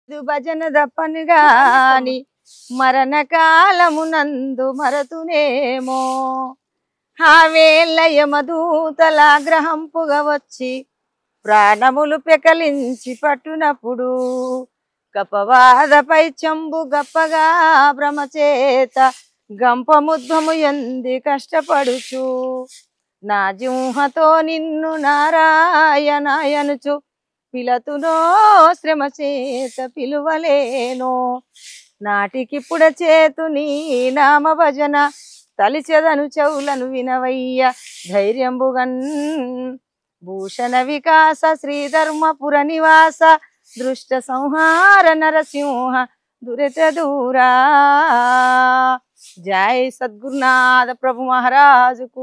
ఇది భజన దప్పని గాని మరణ కాలమునందు మరతునేమో హావేళ్ళయ మధూతల గ్రహంపుగా వచ్చి ప్రాణములు పెకలించి పట్టునప్పుడు కపవాదపై చెంబు గప్పగా భ్రమచేత గంపముద్భము ఎంది కష్టపడుచు నా జింహతో నిన్ను నారాయణయనుచు పిలతునో శ్రమ చేత పిలువలేను నాటికిప్పుడ చేతు నీ నామ భజన తలిచెదను చెవులను వినవయ్య ధైర్యంబుగన్ భూషణ వికాస శ్రీధర్మపుర నివాస దృష్ట సంహార నరసింహ దురిత దూరా జై సద్గురునాథ ప్రభు మహారాజుకు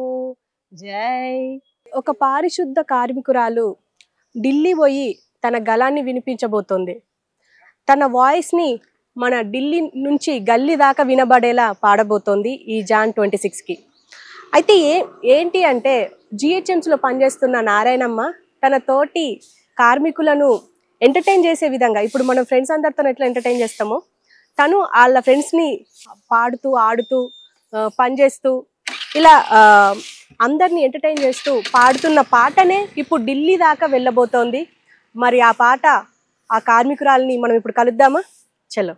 జై ఒక పారిశుద్ధ కార్మికురాలు ఢిల్లీ పోయి తన గలాన్ని వినిపించబోతోంది తన వాయిస్ని మన ఢిల్లీ నుంచి గల్లీ దాకా వినబడేలా పాడబోతోంది ఈ జాన్ ట్వంటీ సిక్స్కి అయితే ఏ ఏంటి అంటే జిహెచ్ఎంసీలో పనిచేస్తున్న నారాయణమ్మ తన తోటి కార్మికులను ఎంటర్టైన్ చేసే విధంగా ఇప్పుడు మనం ఫ్రెండ్స్ అందరితో ఎట్లా ఎంటర్టైన్ చేస్తామో తను వాళ్ళ ఫ్రెండ్స్ని పాడుతూ ఆడుతూ ఆ, పనిచేస్తూ ఇలా ఆ, అందరినీ ఎంటర్టైన్ చేస్తూ పాడుతున్న పాటనే ఇప్పుడు ఢిల్లీ దాకా వెళ్ళబోతోంది మరి ఆ పాట ఆ కార్మికురాలని మనం ఇప్పుడు కలుద్దామా చలో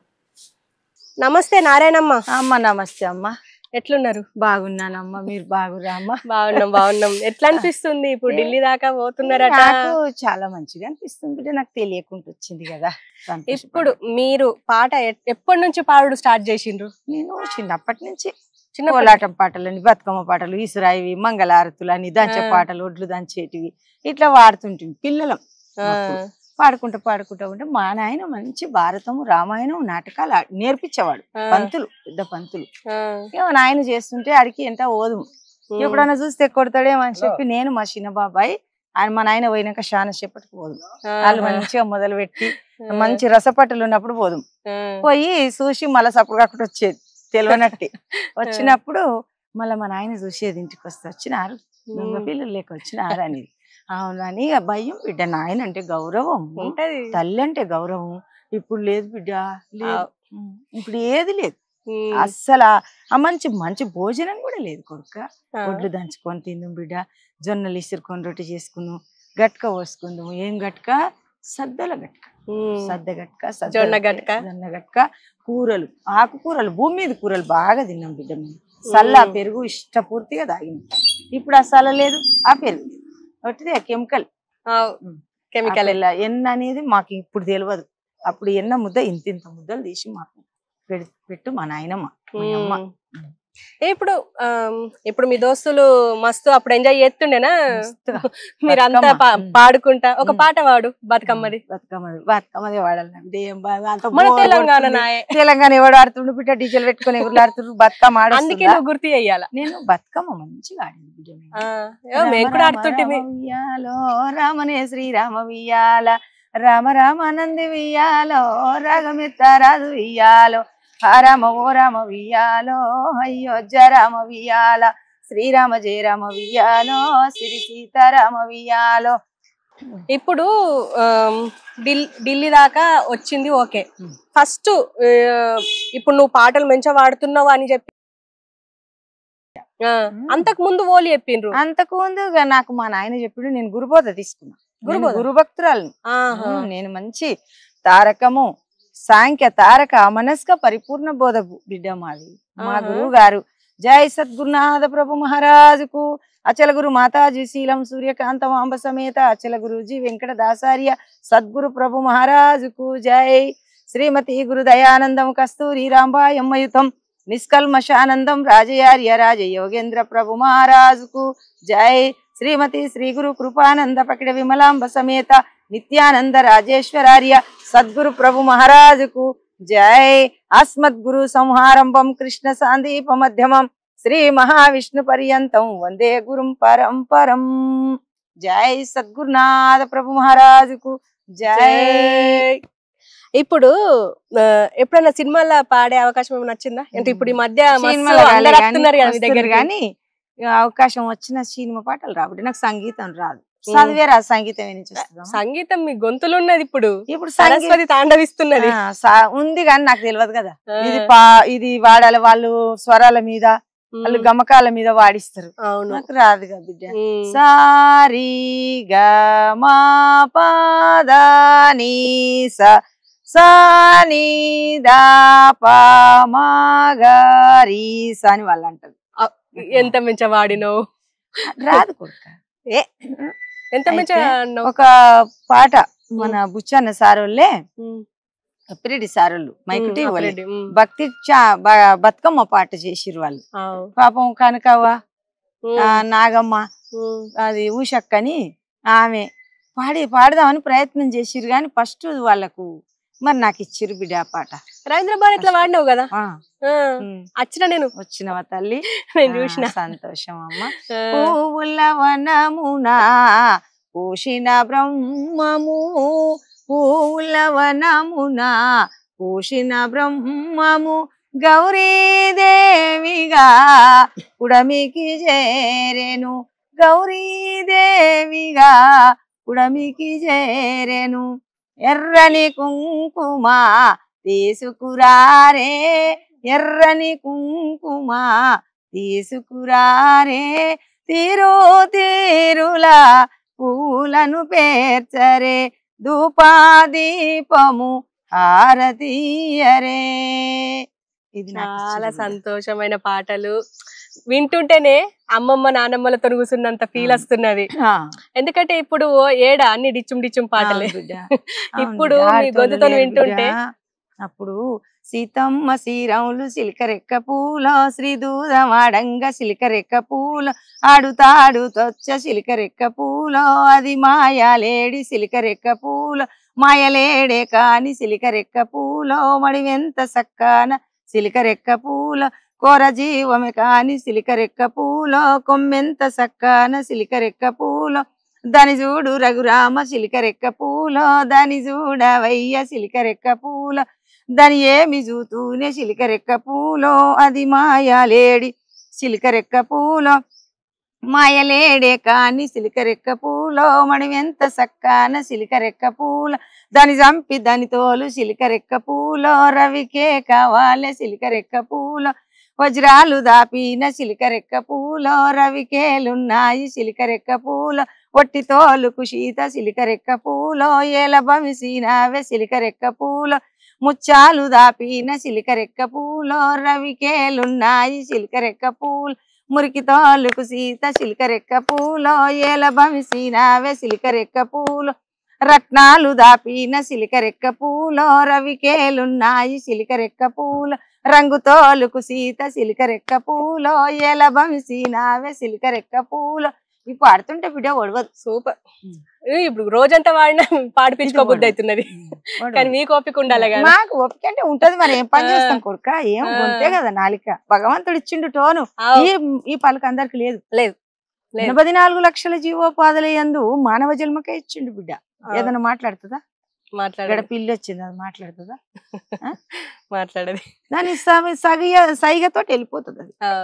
నమస్తే నారాయణమ్మ అమ్మ నమస్తే అమ్మ ఎట్లున్నారు బాగున్నానమ్మ మీరు బాగురా అమ్మ బాగున్నాం బాగున్నాం ఎట్లా అనిపిస్తుంది ఇప్పుడు ఢిల్లీ దాకా పోతున్నారట నాకు చాలా మంచిగా అనిపిస్తుంది బిడ్డ నాకు తెలియకుండా వచ్చింది కదా సంతోషపడ. ఇప్పుడు మీరు పాట ఎ- ఎప్పటి నుంచి పాడుడు స్టార్ట్ చేసిండ్రు నేను చిన్నప్పటి నుంచి చిన్న కోలాటం పాటలని బతుకమ్మ పాటలు ఈసురాయివి మంగళారతులు అని దంచే ఆ. పాటలు ఒడ్లు దంచేటివి ఇట్లా వాడుతుంటుంది పిల్లలం పాడుకుంటా పాడుకుంటా ఉంటే మా నాయన మంచి భారతము రామాయణం నాటకాలు ఆ- నేర్పించేవాడు పంతులు పెద్ద పంతులు ఏమో నాయన చేస్తుంటే ఆడికి ఎంత ఓదు ఎప్పుడన్నా చూస్తే కొడతాడేమో అని చెప్పి నేను మా చిన్న బాబాయ్ ఆయన మా నాయన పోయినాక చాలా సేపటికి పోదు వాళ్ళు మంచిగా మొదలు పెట్టి మంచి రసపట్టులు ఉన్నప్పుడు పోదు పోయి చూసి మళ్ళీ సప్పుడు కాకుండా వచ్చేది తెలియనట్టే వచ్చినప్పుడు మళ్ళీ మా నాయన చూసేది ఇంటికి వస్తే వచ్చినారు దొంగ పిల్లలు లేక వచ్చినారు అనేది అవునని ఇక భయం బిడ్డ నాయన అంటే గౌరవం ఉంటది తల్లి అంటే గౌరవం ఇప్పుడు లేదు బిడ్డ లేదు ఉమ్, ఇప్పుడు ఏది లేదు ఉమ్. అస్సలు ఆ- ఆ మంచి మంచి భోజనం కూడా లేదు కొడుక ఆ. ఒడ్లు దంచుకొని తిందాం బిడ్డ జొన్నలు ఇసురుకొని రొట్టె చేసుకుందాం గట్క పోసుకుందాం ఏం గట్క సద్దల గట్క ఉమ్. సద్ద గట్క సద్ద జొన్న రొట్టె, గట్క. జొన్న గట్క కూరలు ఆకుకూరలు భూమి మీద కూరలు బాగా తిన్నాం బిడ్డ మేము సల్ల ఉమ్. పెరుగు ఇష్టపూర్తిగా తాగినాం ఇప్పుడు ఆ సల్ల లేదు ఆ పెరుగు లేదు. ఒకటిదే కెమికల్ ఆ, కెమికల్ అసలు ఎన్న అనేది మాకు ఇప్పుడు తెలియదు అప్పుడు ఎన్న ముద్ద ఇంత ఇంత ముద్దలు తీసి మాకు పెడి- పెట్టు మా నాయనమ్మ మా అమ్మ ఉమ్. ఏ ఇప్పుడు ఆమ్, ఇప్పుడు మీ దోస్తులు మస్తు అప్పుడు ఎంజాయ్ చేస్తుండేనా మస్తుగా. మీరంతా బతుకమ్మ. పా- ఉమ్. పాడుకుంటా ఒక పాట పాడు బతుకమ్మది బతుకమ్మది బతుకమ్మది వాడాలి నాకు దేం బాగా అంత మన బోర్ తెలంగాణ కొడుతుంది. నాయే తెలంగాణ ఎవడు ఆడుతుండు బిడ్డ డీజల్ పెట్టుకుని ఎగురులాడుతుండ్రు బతుకమ్మ అందుకే ఆడుతుందా? నువ్వు గుర్తు చెయ్యాల నేను బతుకమ్మ మంచిగా ఆడింది బిడ్డ నేను. ఆ, ఏమో మేము కూడా ఆడుతుంటిమి వియ్యాలో రామనే శ్రీరామ వియ్యాల రామ రామ నంది వియ్యాలో రాగమిత్తారాదు వియ్యాలో హా రామ ఓ రామ వియ్యాలో అయోధ్య రామ వియ్యాల శ్రీరామ జయ రామ వియ్యాలో శ్రీ సీతారామ వియ్యాలో ఇప్పుడు ఆమ్, ఢిల్- ఢిల్లీ దాకా వచ్చింది ఓకే ఉమ్. ఫస్ట్ ఇప్పుడు నువ్వు పాటలు మంచిగా పాడుతున్నావు అని చెప్పి ఆ, అంతకు ముందు ఓలి చెప్పిండ్రు అంతకు ముందు ఇక నాకు మా నాయన చెప్పుడు నేను గురుబోధ తీసుకున్నా గురుబోధ? గురు భక్తురాలు ఆహా. నేను మంచి తారకము సాంఖ్య తారక మనస్క పరిపూర్ణ బోధ గు- బిడ్డ మాది మా ఆహా. గురువు గారు జై సద్గురునాథ ప్రభు మహారాజుకు అచల గురు మాతాజీ శీలం సూర్యకాంత మాంబ సమేత అచల గురుజీ వెంకట దాసార్య సద్గురు ప్రభు మహారాజుకు జై శ్రీమతి గురు దయానందం కస్తూరి రాంబాయమ్మయుతం నిష్కల్మషానందం రాజయార్య రాజ యోగేంద్ర ప్రభు మహారాజుకు జై శ్రీమతి శ్రీ గురు కృపానంద పకిడ విమలాంబ సమేత నిత్యానంద రాజేశ్వరార్య సద్గురు ప్రభు మహారాజుకు జై అస్మద్ గురు సంహారంభం కృష్ణ సాందీప మధ్యమం శ్రీ మహావిష్ణు పర్యంతం వందే గురుం పరంపరం జై సద్గురునాథ ప్రభు మహారాజుకు జై జై. ఇప్పుడు ఆ, ఎప్పుడైనా సినిమాలో పాడే అవకాశం ఏమైనా వచ్చిందా అంటే ఇప్పుడు ఈ మధ్య మస్తు సినిమాలు రాలే అందరు గానీ, వస్తున్నారు కదా మీ వస్తున్నారు దగ్గరికి కానీ ఇక అవకాశం వచ్చిన సినిమా పాటలు రాబట్టి నాకు సంగీతం రాదు చదివే రా సంగీతం ఏం చేస్తుందా సంగీతం మీ గొంతులో ఉన్నది ఇప్పుడు ఇప్పుడు సంగీతం సరస్వతి తాండవిస్తున్నది ఆ, సా- ఉంది కానీ నాకు తెలియదు కదా ఆ, ఇది పా ఇది వాడాలి వాళ్ళు స్వరాల మీద ఉమ్, వాళ్ళు గమకాల మీద వాడిస్తారు అవును నాకు రాదుగా బిడ్డ ఉమ్, సారీ గా మా పాదా నీ స సాని దా పా మా గా రీ స అని వాళ్ళు అంటారు ఎంత మంచిగా వాడినావు రాదు కొడుక ఏ ఎంత మంచిగా అయితే ఆడినావు ఒక పాట మన బుచ్చన్న సారోళ్ళే ఉమ్, అప్పిరెడ్డి సారోళ్ళు మైకుటి ఉమ్, వాళ్ళే అప్పుడే, ఉమ్, భక్తి చా- బ- బతుకమ్మ పాట చేసిరు వాళ్ళు అవు, పాపం కనకవ్వ ఉమ్, ఆ, నాగమ్మ ఉమ్, అది ఊషక్కని ఆమె పాడి పాడదామని ప్రయత్నం చేసిరు కానీ ఫస్ట్ వాళ్ళకు మరి నాకు ఇచ్చిరు బిడ్డ ఆ పాట రవీంద్ర ఇట్లా వాడినావు కదా ఆ, ఆ, ఉమ్, వచ్చిన నేను వచ్చినవా తల్లి నేను ఆ, చూసిన సంతోషం అమ్మ ఆ, పువ్వుల వనమునా పూషిన బ్రహ్మము పువ్వుల వనమునా పూషిన బ్రహ్మము గౌరీదేవిగా ఉడమికి చేరెను గౌరీదేవిగా ఉడమికి చేరెను ఎర్రని కుంకుమ తీసుకురారే ఎర్రని కుంకుమ తీసుకురారే తీరు తీరులా పూలను పేర్చరే ధూపాదీపము హారతీయరే ఇది నాకు చాలా ఇచ్చింది. సంతోషమైన పాటలు వింటుంటేనే అమ్మమ్మ నానమ్మలతో కూర్చున్నంత ఫీల్ ఆ. వస్తున్నది ఆ, ఎందుకంటే ఇప్పుడు ఓ ఏడ అన్ని డిచ్చుం డిచ్చుం పాటలే అవును బిడ్డ. అవును ఇప్పుడు బిడ్డ, మీ ఆడటోళ్ళు గొంతుతో లేరు వింటుంటే బిడ్డ. అప్పుడు సీతమ్మ శ్రీరాములు సిలికరెక్క పూల శ్రీదూత వాడంగ సిలికరెక్క పూల ఆడుతాడు తొచ్చ సిలికరెక్క పూల అది మాయలేడి సిలికరెక్క పూల మాయలేడే కాని సిలికరెక్క పూల మడివెంత సక్కాన సిలికరెక్క పూల కోర జీవమే కాని సిలికరెక్క పూల కొమ్మెంత సక్కాన సిలికరెక్క పూల దాని చూడు రఘురామ సిలికరెక్క పూల దాని చూడవయ్య సిలికరెక్క పూల దాని ఏమి చూతూనే సిలికరెక్క పూలో అది మాయలేడి సిలికరెక్క పూలో మాయలేడే కాని సిలికరెక్క పూలో మడివెంత సక్కాన సిలికరెక్క పూల దాని చంపి దాని తోలు సిలికరెక్క పూలో రవికే కావాలే సిలికరెక్క పూలో వజ్రాలు దాపిన సిలికరెక్క పూలో రవికేలున్నాయి సిలికరెక్క పూల ఒట్టి తోలుకు శీత సిలికరెక్క పూలో ఏల బమిసినావే సిలికరెక్క పూలో ముచ్చాలు దాపిన సిలికరెక్క పూలో రవికేలున్నాయి సిలికరెక్క పూలు మురికి తోలుకు సీత సిలికరెక్క పూలో ఏల బమిసినావే సిలికరెక్క పూలు రత్నాలు దాపిన సిలికరెక్క పూలో రవికేలున్నాయి సిలికరెక్క పూల రంగు తోలుకు సీత సిలికరెక్క పూలో ఏల బమిసినావే సిలికరెక్క పూలో ఇవి పాడుతుంటే బిడ్డ ఒడవదు సూపర్ ఉమ్. ఇప్పుడు రోజంతా వాడినా పాడిపించుకోబుద్ధి అవుతున్నది కానీ మీకు ఓపిక ఉండాలి కదా మాకు ఓపిక అంటే ఉంటది మరి ఏం పని ఆ. చేస్తాం కొడుక ఏం ఆ. గొంతే కదా నాలిక భగవంతుడు ఇచ్చిండు టోను ఆవ్. ఈ ఈ పలక అందరికి లేదు లేదు. లేదు. ఎనభై నాలుగు లక్షల జీవోపాధుల యందు మానవ జన్మకే ఇచ్చిండు బిడ్డ ఆ, ఏదైనా మాట్లాడుతుందా ఇక్కడ మాట్లాడదు పిల్లి వచ్చింది అది మాట్లాడుతుందా మాట్లాడదు దాని సగ- సగయ సైగతో వెళ్ళిపోతుంది అది ఆ,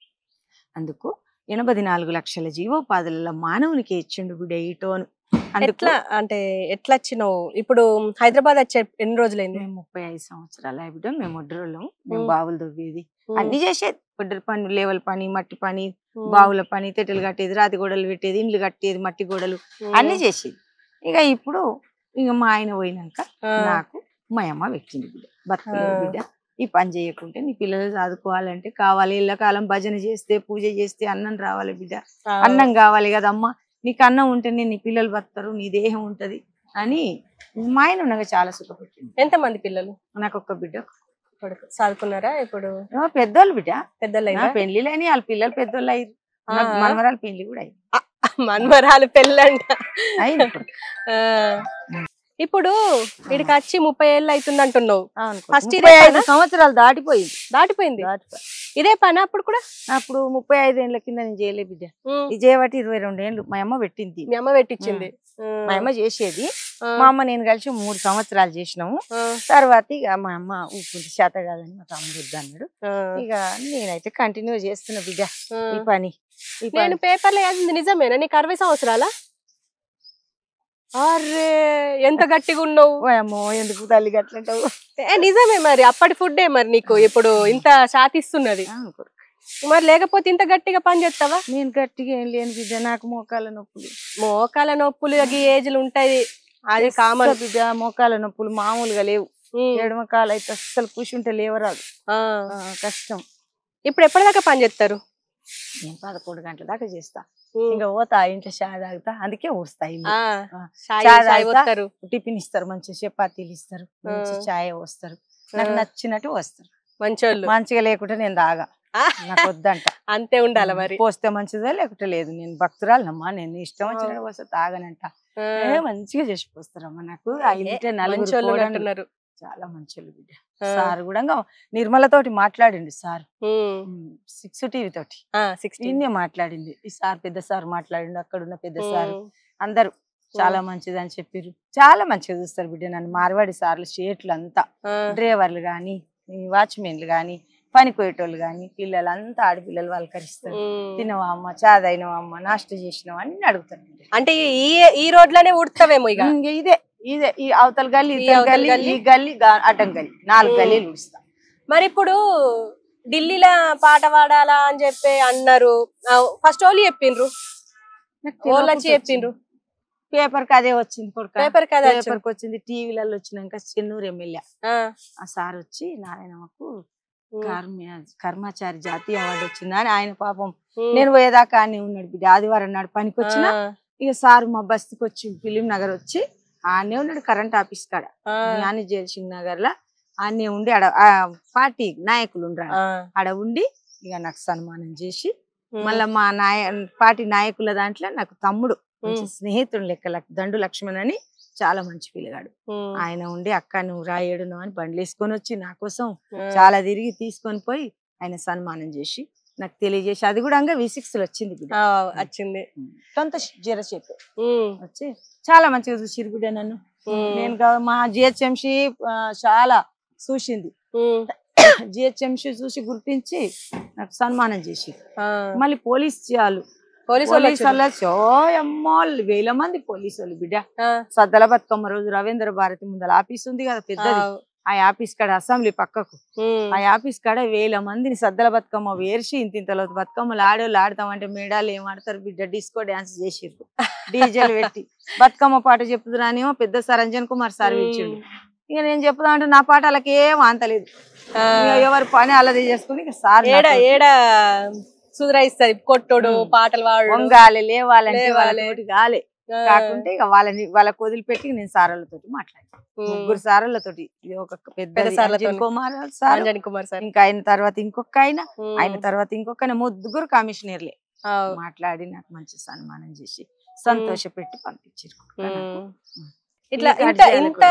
అందుకు ఎనభై నాలుగు లక్షల జీవోపాధుల మానవునికి ఇచ్చిండు బిడ్డ ఈ టోను అందుకు ఎట్లా అంటే ఎట్లా వచ్చినావు ఇప్పుడు హైదరాబాద్ వచ్చే ఎన్ని రోజులైంది మేము ముప్పై ఐదు సంవత్సరాల బిడ్డ మేము ఒడ్డరోళ్ళం మేము ఉమ్. బావులు దొవ్వేది ఉమ్, అన్ని చేసేది ఒడ్డరి పని లేవల పని మట్టి పని ఉమ్, బావుల పని తెట్టెలు కట్టేది రాతి గోడలు పెట్టేది ఇండ్లు కట్టేది మట్టి గోడలు ఉమ్, అన్ని చేసేది ఇక ఇప్పుడు ఇక మా ఆయన పోయినాక ఆ, నాకు మా అమ్మ పెట్టింది బిడ్డ బతకలేదు ఆ. బిడ్డ ఈ పని చేయకుంటే నీ పిల్లలు చదువుకోవాలంటే కావాలి ఇళ్ళకాలం భజన చేస్తే పూజ చేస్తే అన్నం రావాలి బిడ్డ ఆ, అన్నం కావాలి కదమ్మా నీకు అన్నం ఉంటేనే నీ పిల్లలు బతారు నీ దేహం ఉంటది అని మా ఆయన ఉండగా చాలా సుఖపెట్టింది ఎంతమంది పిల్లలు నాకు ఒక్క బిడ్డ కొడుకు చదువుకున్నారా ఇప్పుడు ఏమో పెద్దోళ్ళు బిడ్డ పెద్దలైనా నా పెళ్లిళ్ళు అయినాయి వాళ్ళ పిల్లలు పెద్దోళ్ళు అయ్యారు ఆ. నాకు మనవరాలు పెళ్లి కూడా అయింది మన్మరాలు పెళ్ళంట అయింది ఇప్పుడు. ఆ, ఇప్పుడు ఇక్కడికి వచ్చి ముప్పై ఏళ్ళు అవుతుంది అంటున్నావు అవును First ముప్పై ఇదే ఐదు పనా? సంవత్సరాలు దాటిపోయింది దాటిపోయింది దాటిపోయి ఇదే పని అప్పుడు కూడా అప్పుడు ముప్పై ఐదు ఏళ్ళ కింద నేను చేయలే బిడ్డ ఉమ్, ఇది చేయబట్టి ఇరవై రెండు ఏళ్ళు మా అమ్మ పెట్టింది మీ అమ్మ పెట్టించింది మా అమ్మ చేసేది ఆ, మా అమ్మ నేను కలిసి మూడు సంవత్సరాలు చేసినాము ఆ, తర్వాత ఇక మా అమ్మ ఊపుకుంది చేత కాదని మా తమ్ముడు వద్దు అన్నాడు ఆ, ఇక నేనైతే కంటిన్యూ చేస్తున్నా బిడ్డ ఆ. ఈ పని ఈ నేను పని పేపర్లో వేసింది నిజమేనా నీకు అరవై సంవత్సరాలా అరే ఎంత గట్టిగా ఉన్నావు ఓ అమ్మో ఎందుకు తల్లి గట్లంటావు ఏ నిజమే మరి అప్పటి ఫుడ్డే మరి నీకు ఇప్పుడు ఇంత శాతిస్తున్నది మరి లేకపోతే ఇంత గట్టిగా పని చేస్తావా నేను గట్టిగా ఏం లేని బిడ్డ నాకు మోకాల నొప్పులు మోకాల నొప్పులు ఈ ఏజ్లు ఉంటాయి అది కామన్ అస్సలు బిడ్డ మోకాల నొప్పులు మామూలుగా లేవు ఎడమ కాలు అయితే అస్సలు కూర్చుంటే లేవరాదు ఆ, కష్టం ఇప్పుడు ఎప్పటిదాకా పని చేస్తారు నేను పదకొండు గంటల దాకా చేస్తా ఇంకా పోతా ఇంట్లో చాయ్ తాగుతా అందుకే ఊడుస్తా ఇల్లు ఆ, ఆ. చాయ్ చాయ్ చాయ్ తాగుతా. పోస్తారు టిఫిన్ ఇస్తారు మంచి చపాతీలు ఇస్తారు మంచి ఆ. చాయ్ వస్తారు నాకు ఆ. నచ్చినట్టు వస్తారు మంచోళ్ళు మంచిగా లేకుంటే నేను తాగా ఆ. నాకు వద్దంట అంతే ఉండాలి మరి పోస్తే మంచిదా లేకుంటే లేదు నేను భక్తురాలమ్మా నేను ఇష్టం వచ్చినట్టు పోస్తే తాగనంట ఆ, ఏ మంచిగా చేసి పోస్తారమ్మా నాకు ఆ ఇంటే నలుగురు మంచోళ్ళు కోడళ్ళు అంటున్నారు చాలా మంచోళ్ళు బిడ్డ ఆ. సార్ కూడా నిర్మలతోటి మాట్లాడిండు సార్ ఉమ్. సిక్స్ టీవీ తోటి ఆ, 16. ఈయనే మాట్లాడింది ఈ సార్ పెద్ద సార్ మాట్లాడిండు అక్కడ ఉన్న పెద్ద సార్ ఉమ్. అందరూ చాలా మంచిది అని చెప్పారు చాలా మంచిగా చూస్తారు బిడ్డ నన్ను మార్వాడి సార్లు షేట్లు అంతా ఆ, డ్రైవర్లు కానీ వాచ్మెన్లు కానీ పని పోయేటోళ్ళు కానీ పిల్లలు అంతా ఆడపిల్లలు వాళ్ళు కరిస్తారు ఉమ్. తినవా అమ్మ చాదైనవా అమ్మ నాష్ట చేసినవా అన్ని అడుగుతారు బిడ్డ. అంటే ఈ ఈ రోడ్లోనే ఉడతావేమో ఇక ఇంక ఇదే ఇదే ఈ అవతల గల్లి ఈ ఇవతల అవతల గల్లి గల్లి. ఈ గల్లి గా- అడ్డం గల్లి నాలుగు ఉమ్. గల్లీలు ఉడుస్తా మరి ఇప్పుడు ఢిల్లీలో పాట పాడాలా అని చెప్పి అన్నారు ఫస్ట్ వాళ్ళు చెప్పిండ్రు వాళ్ళు వచ్చి చెప్పిండ్రు పేపర్ కి అదే వచ్చింది కొడుక పేపర్ కదా పేపర్ కి వచ్చింది టీవీలలో వచ్చినాక చెన్నూరు ఎమ్మెల్యే ఆ సార్ వచ్చి నారాయణమ్మకు కర్మ కర్మాచారి జాతీయ అవార్డు వచ్చింది అని ఆయన పాపం నేను పోయేదాకా అని ఉన్నాడు బిడ్డ ఆదివారం నాడు పనికి వచ్చిన ఇక సార్ మా బస్తికి వచ్చి ఫిలిం నగర్ వచ్చి ఆనే ఉన్నాడు కరెంట్ ఆఫీస్ కాడ జ్ఞాని జయసింగ్ నగర్ లా ఆనే ఉండి ఆడ ఆ పార్టీ నాయకులు ఉండరు ఆడ. ఆడ ఉండి ఇక నాకు సన్మానం చేసి మళ్ళా మా నాయ పార్టీ నాయకుల దాంట్లో నాకు తమ్ముడు మంచి స్నేహితుడు లెక్క లక్- దండు లక్ష్మణ్ అని చాలా మంచి పిల్లగాడు ఆయన ఉండి అక్క నువ్వు రాయేడు నువ్వు అని బండ్లు వేసుకొని వచ్చి నా కోసం చాలా తిరిగి తీసుకొని పోయి ఆయన సన్మానం చేసి నాకు తెలియజేసి అది కూడా అంగా వి సిక్స్ వచ్చింది బిడ్డ వచ్చింది కొంత జర చెప్పు ఉమ్, వచ్చి చాలా మంచిగా చూసిరు బిడ్డ నన్ను ఉమ్, నేను గా- మా జిహెచ్ఎంసి చాలా చూసింది ఉమ్, జిహెచ్ఎంసి చూసి గుర్తించి నాకు సన్మానం చేసి ఆ. మళ్ళీ పోలీస్ చేయాలి పోలీసు వాళ్ళు పోలీస్ వచ్చిర్రు. వాళ్ళు అమ్మో వేల మంది పోలీసు వాళ్ళు బిడ్డ ఆ, సద్దల బతుకమ్మ రోజు రవీంద్ర భారతి ముందర ఆఫీస్ ఉంది కదా పెద్దది ఆ, ఆ ఆఫీస్ కాడ అసెంబ్లీ పక్కకు ఉమ్, ఆ ఆఫీస్ కాడ వేల మందిని సద్దల బతుకమ్మ వేర్చి ఇంత ఇంతలో బతుకమ్మలు ఆడేవాళ్ళు ఆడతామంటే మేడాలు ఏం ఆడతారు బిడ్డ డిస్కో డాన్స్ చేసిర్రు డీజేలు పెట్టి బతుకమ్మ పాట చెప్తురానేమో పెద్ద సార్ అంజన్ కుమార్ సార్ పిలిచిండు ఇక నేను చెప్తా అంటే నా పాట వాళ్ళకి ఏం అంతలేదు ఆ. ఇక ఎవరి పని అల్లది చేసుకుని ఇక సార్ ఏడ నాతోటి ఏడ సుధరాయిస్తుంది కొట్టుడు ఉమ్. పాటలు పాడు వంగాలి లేవాలంటే లేవాలి. వాళ్ళతోటి గాలి కాకుంటే ఇక వాళ్ళని వాళ్ళకి వదిలిపెట్టి నేను సారలతోటి మాట్లాడాను ముగ్గురు సారలతోటి ఇది ఒక పెద్ద పెద్ద సార్లతోని. అంజన్ కుమార్ సార్ అంజని కుమార్ సార్ ఇంకా ఆయన తర్వాత ఇంకొక ఆయన ఉమ్, ఆయన తర్వాత ఇంకొక ఆయన ముగ్గురు కమిషనర్లే ఆ, మాట్లాడి నాకు మంచి సన్మానం చేసి సంతోషపెట్టి పంపించారు ఉమ్. ఇట్లా ఈ ఇంత కార్యాలయాలకు ఇంత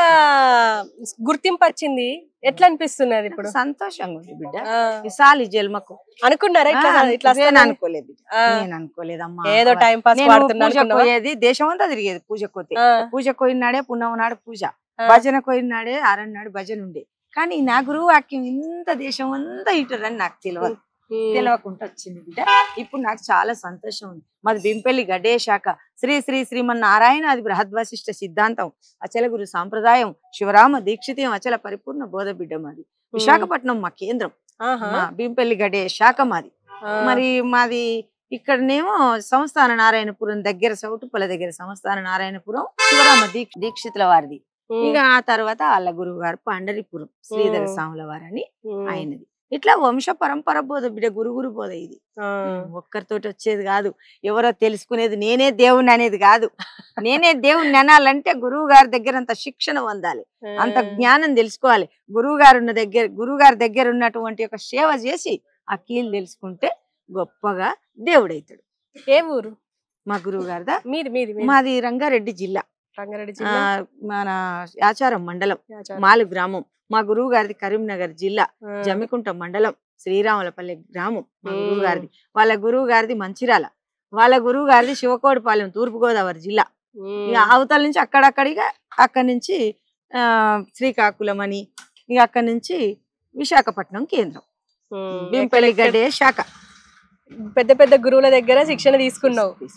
గుర్తింపు వచ్చింది ఎట్లా అనిపిస్తున్నది ఇప్పుడు సంతోషంగా ఉంది బిడ్డ ఆ, ఈ సాలి జన్మకు అనుకున్నారా ఇట్లా ఆ, ఇట్లా నేను వస్తుందని? అనుకోలేదు బిడ్డ. ఆ, నేను అనుకోలేదమ్మా ఏదో టైం పాస్ నేను పాడుతున్నా పూజ అనుకున్నావా? పోయేది దేశం అంతా తిరిగేది పూజకు పోతే ఆ, పూజ పోయినాడే పున్నమ నాడు పూజ ఆ, భజన పోయినాడే ఆరన్నాడు భజన ఉండే కానీ నా గురువు వాక్యం ఇంత దేశం అంతా ఇటురని నాకు తెలియదు ఉమ్, తెలియకుండా వచ్చింది బిడ్డ ఇప్పుడు నాకు చాలా సంతోషం ఉంది మాది బింపెల్లి గడ్డే శాఖ శ్రీ శ్రీ శ్రీమన్నారాయణ అది బృహద్వశిష్ట సిద్ధాంతం అచల గురు సాంప్రదాయం శివరామ దీక్షితం అచల పరిపూర్ణ బోధ బిడ్డ మాది విశాఖపట్నం మా కేంద్రం ఆహా, మా బింపెల్లి గడ్డే శాఖ మాది ఆ, మరి మాది ఇక్కడనేమో సంస్థాన నారాయణపురం దగ్గర సౌటుపల్ల దగ్గర సంస్థాన నారాయణపురం శివరామ దీక్ష దీక్షితుల వారిది ఉమ్, ఇక ఆ తర్వాత వాళ్ళ గురువు గారు పండరిపురం శ్రీధర ఉమ్. స్వాముల వారని ఉమ్, ఆయనది ఇట్లా వంశ పరంపర బోధ బిడ్డ గురు గురు బోధ ఇది ఆ, ఒక్కరితోటి వచ్చేది కాదు ఎవరో తెలుసుకునేది నేనే దేవుణ్ణి అనేది కాదు నేనే దేవుణ్ణి అనాలంటే గురువు గారి దగ్గర అంత శిక్షణ పొందాలి అంత జ్ఞానం తెలుసుకోవాలి గురువు గారు ఉన్న దగ్గర గురువు గారి దగ్గర ఉన్నటువంటి ఒక సేవ చేసి ఆ కీలు తెలుసుకుంటే గొప్పగా దేవుడైతాడు ఏ ఊరు మా గురువు గారిదా మీది మీది మీది. మాది రంగారెడ్డి జిల్లా రంగారెడ్డి ఆ, జిల్లా మన యాచారం మండలం యాచారం. మాలు గ్రామం మా గురువు గారిది కరీంనగర్ జిల్లా ఆ, జమ్మికుంట మండలం శ్రీరాములపల్లి గ్రామం మా మ్మ్. గురువు గారిది వాళ్ళ గురువు గారిది మంచిరాల వాళ్ళ గురువు గారిది శివకోడిపాలెం తూర్పు గోదావరి జిల్లా ఉమ్, ఇక అవతల నుంచి అక్కడక్కడిగా అక్కడి నుంచి ఆ శ్రీకాకుళం అని ఇక అక్కడి నుంచి విశాఖపట్నం కేంద్రం ఉమ్, బింపల్లి గడ్డే శాఖ పెద్ద పెద్ద గురువుల దగ్గర శిక్షణ తీసుకున్నావు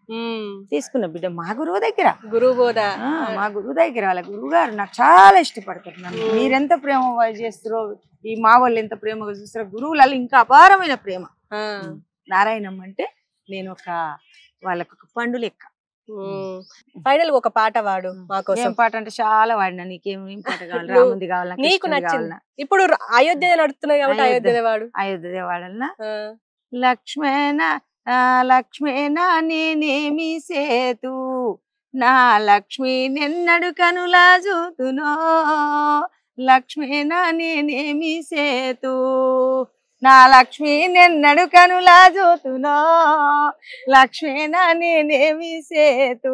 ఉమ్. తీసుకున్న బిడ్డ మా గురువు దగ్గర గురువు బోధ ఆ, మా గురువు దగ్గర వాళ్ళ గురువు గారు నాకు చాలా ఇష్టపడతారు నన్ను మ్మ్. మీరెంత ప్రేమ వా- చేస్తారో ఈ మా వాళ్ళు ఎంత ప్రేమగా చూస్తారో గురువులలో ఇంకా అపారమైన ప్రేమ ఆ. నారాయణమ్మ అంటే నేను ఒక వాళ్ళకు ఒక పండు లెక్క ఉమ్. ఫైనల్ ఒక పాట వాడు మా కోసం ఏం పాట అంటే చాలా వాడినా నీకేం ఏం పాట కావాలి నువ్వు- రాముంది కావాలా నీకు కృష్ణుది నచ్చింది. కావాలా ఇప్పుడు ర- అయోధ్య నడుస్తున్నాయి కాబట్టి అయోధ్య. అయోధ్య వాడు అయోధ్య వాడాలన్నా ఆ. లక్ష్మణ ఆ, లక్ష్మణ నేనేమి సేతు నా లక్ష్మి నిన్నడు కనులా చూతునో లక్ష్మణ నేనేమి సేతు నా లక్ష్మి నిన్నడు కనులా చూతునో లక్ష్మణ నేనేమి సేతు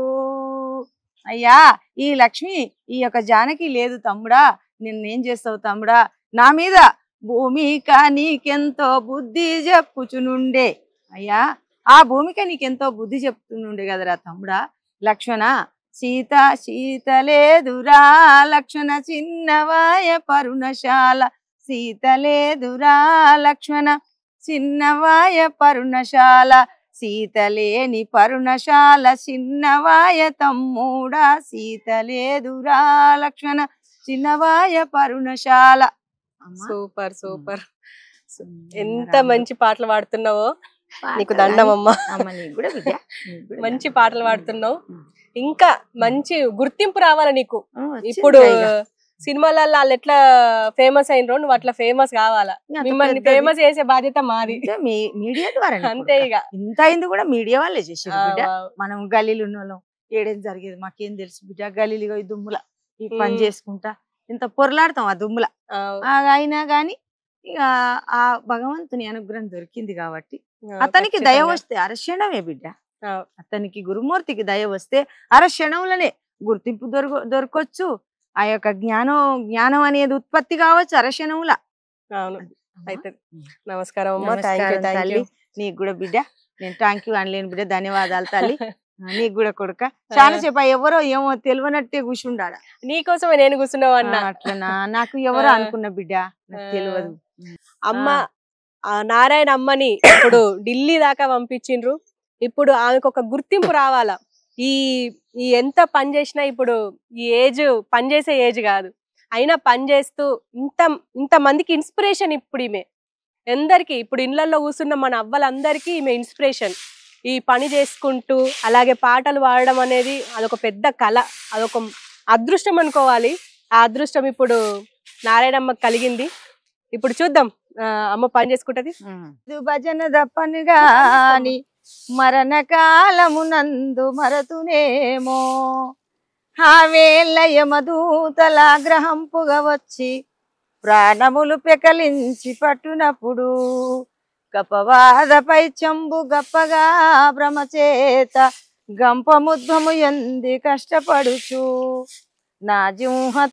అయ్యా ఈ లక్ష్మి ఈ యొక్క జానకి లేదు తమ్ముడా నిన్నేం చేస్తావు తమ్ముడా నా మీద భూమిక నీకెంతో బుద్ధి చెప్పుచునుండే అయ్యా ఆ భూమిక నీకెంతో బుద్ధి చెప్తునుండే కదరా తమ్ముడా లక్ష్మణ సీత సీత లేదురా లక్ష్మణ చిన్నవాయ పరుణశాల సీత లేదురా లక్ష్మణ చిన్నవాయ పరుణశాల సీత లేని పరుణశాల చిన్నవాయ తమ్ముడా సీత లేదురా లక్ష్మణ చిన్నవాయ పరుణశాల అమ్మా. సూపర్ సూపర్ సుందర ఎంత రాముడు. మంచి పాటలు పాడుతున్నావో నీకు పాటలు దండం అమ్మా అమ్మ నీకు కూడా బిడ్డ నీకు కూడా మంచి దండం. పాటలు పాడుతున్నావు ఉమ్. ఇంకా మంచి గుర్తింపు రావాలి నీకు ఆ, వచ్చింది ఇప్పుడు ఇక. సినిమాలలో వాళ్ళు ఎట్లా ఫేమస్ అయినరో నువ్వు అట్లా ఫేమస్ కావాలా ఇంకా అంత మిమ్మల్ని పెద్దది. ఫేమస్ చేసే బాధ్యత మాది అంతే మీ- మీడియా ద్వారా అంతే ఇక ఇంత అయింది కూడా మీడియా వాళ్ళే చేసారు ఆ, బిడ్డ వావ్. మనం గలీలు ఉన్న వాళ్ళం ఏడేం జరిగేది మాకేం తెలుసు బిడ్డ గలీలుగా ఈ దుమ్ముల ఈ పని ఉమ్. చేసుకుంటా ఇంత పొరలాడతాం ఆ దుమ్ముల ఆ, ఆ, అయినా గాని ఇక ఆ భగవంతుని అనుగ్రహం దొరికింది కాబట్టి ఆ, అతనికి దయ ఖచ్చితంగా. వస్తే అరక్షణమే బిడ్డ ఆ, అతనికి గురుమూర్తికి దయ వస్తే అరక్షణంలోనే గుర్తింపు దొరక దొరకొచ్చు ఆ యొక్క జ్ఞానం జ్ఞానం అనేది ఉత్పత్తి కావచ్చు అరక్షణంల అవును అయితే నమస్కారం అమ్మా థ్యాంక్ యూ నమస్కారం థ్యాంక్ తల్లి యూ నీకు కూడా బిడ్డ నేను థ్యాంక్ యూ అనలేను బిడ్డ ధన్యవాదాలు తల్లి ఆ, నీకు కూడా కొడుక చాలా సేపు ఆ ఎవరో ఏమో తెలియనట్టే కూర్చుండాడ నీకోసమే నేను కూర్చున్నావు అన్న అట్లనా నాకు ఎవరో ఆ. అనుకున్న బిడ్డ నాకు ఆ. తెలియదు అమ్మ ఆ నారాయణ అమ్మని ఇప్పుడు ఢిల్లీ దాకా పంపించిండ్రు ఇప్పుడు ఆమెకు ఒక గుర్తింపు రావాలా ఈ ఈ ఎంత పని చేసినా ఇప్పుడు ఈ ఏజ్ పని చేసే ఏజ్ కాదు అయినా పని చేస్తూ ఇంత ఇంత మందికి ఇన్స్పిరేషన్ ఇప్పుడు ఈమె ఎందరికి ఇప్పుడు ఇళ్లలో కూర్చున్న మన అవ్వలందరికీ ఈమె ఇన్స్పిరేషన్ ఈ పని చేసుకుంటూ అలాగే పాటలు పాడడం అనేది అదొక పెద్ద కళ అదొక అదృష్టం అనుకోవాలి ఆ అదృష్టం ఇప్పుడు నారాయణమ్మకి కలిగింది ఇప్పుడు చూద్దాం ఆ, అమ్మ పని చేసుకుంటది ఇది భజన దప్పని గాని మరణ కాలమునందు మరతునేమో హావేళ్ళ యమదూతల గ్రహంపుగా వచ్చి ప్రాణములు పెకలించి పట్టునప్పుడు కపవాదపై చంబు గప్పగా భ్రమచేత గంపముద్వము ఎంది కష్టపడుచు నా జింహ